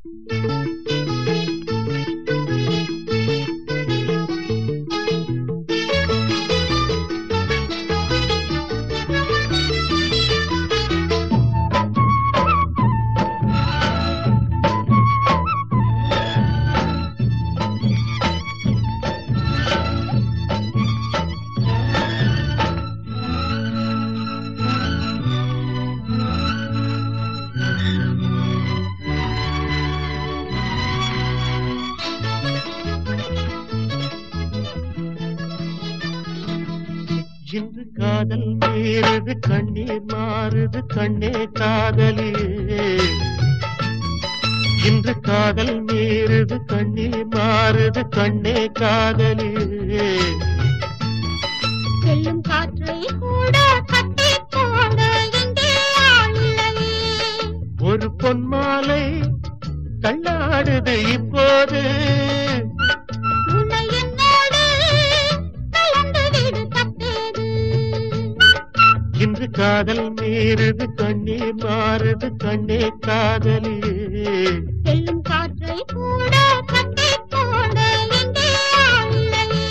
இன்று காதல் மீறுது கண்ணீர் மாறுது கண்ணே காதலியே இன்று காதல் மீறுது கண்ணீர் மாறுது கண்ணே காதலியே செல்லும் காற்றை கூட கட்டி போட இங்கே ஆள் இல்லையே ஒரு பொன்மாலை தள்ளாடுது இப்போது உன்னை என்னோடு கலந்து விடு தப்பேது இன்று காதல் மீறுது கண்ணீர் மாறுது கண்ணே காதலியே செல்லும் காற்றை கூட கட்டி போட இங்கே ஆள் இல்லையே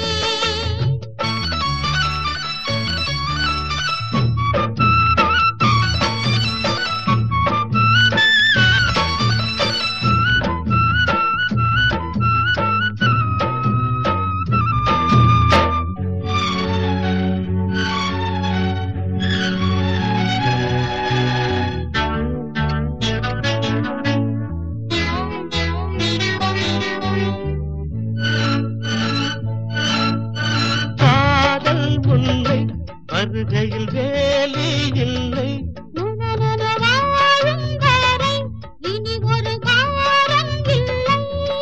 காதல் முல்லை வருகையில் வேலி இல்லை வாழும் வரை இனி ஒரு காலம் இல்லை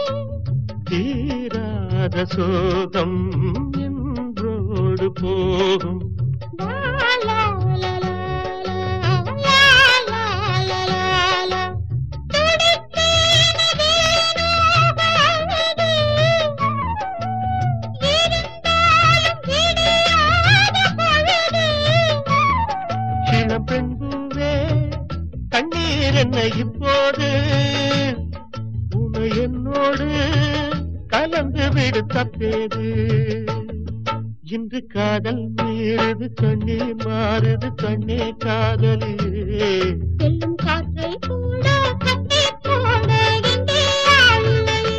தீராத சோகம் என்றோடு போகும் லா, லா, லா, லா, லா, லா, லா, லா, லா. துடித்தேனே வேணாக அழுது. இருந்தாலும் விடியாத பொழுது. சில பெண்பூவே கண்ணீர் என்ன இப்போது உனை என்னோடு கலந்து விடு தப்பேது இன்று காதல் மீறுது கண்ணீர் மாறுது கண்ணே காதலியே செல்லும் காற்றை கூட கட்டி போட இங்கே ஆள் இல்லையே.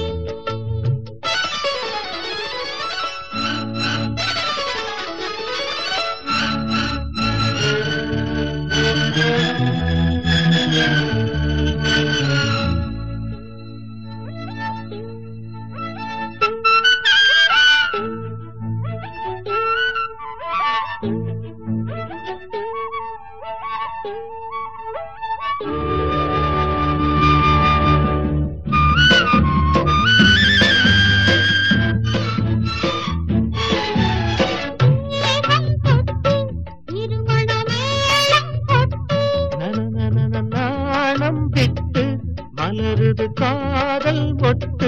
மேகம் தொட்டு இருமண மேளம் கொட்டு நனநனன நாணம் விட்டு மலருது காதல் ஒட்டு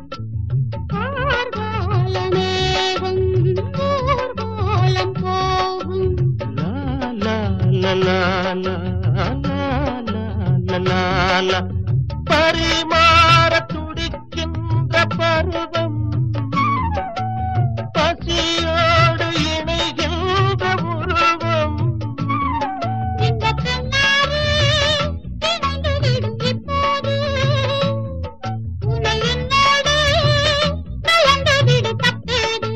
கார்கால மேகம் ஊர்வலம் போகும் லா லா லா லா லா லா லா லா லா லா. பரிமாற துடிக்கின்ற பருவம் பசியோடு இணைகின்ற உருவம் இந்த கண்ணாறு இணைந்து விடும் இப்போது உன்னை என்னோடு கலந்து விடு தப்பேது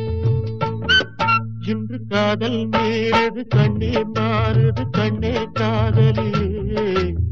இன்று காதல் மீறுது கண்ணீர் மாறுது கண்ணே காதலியே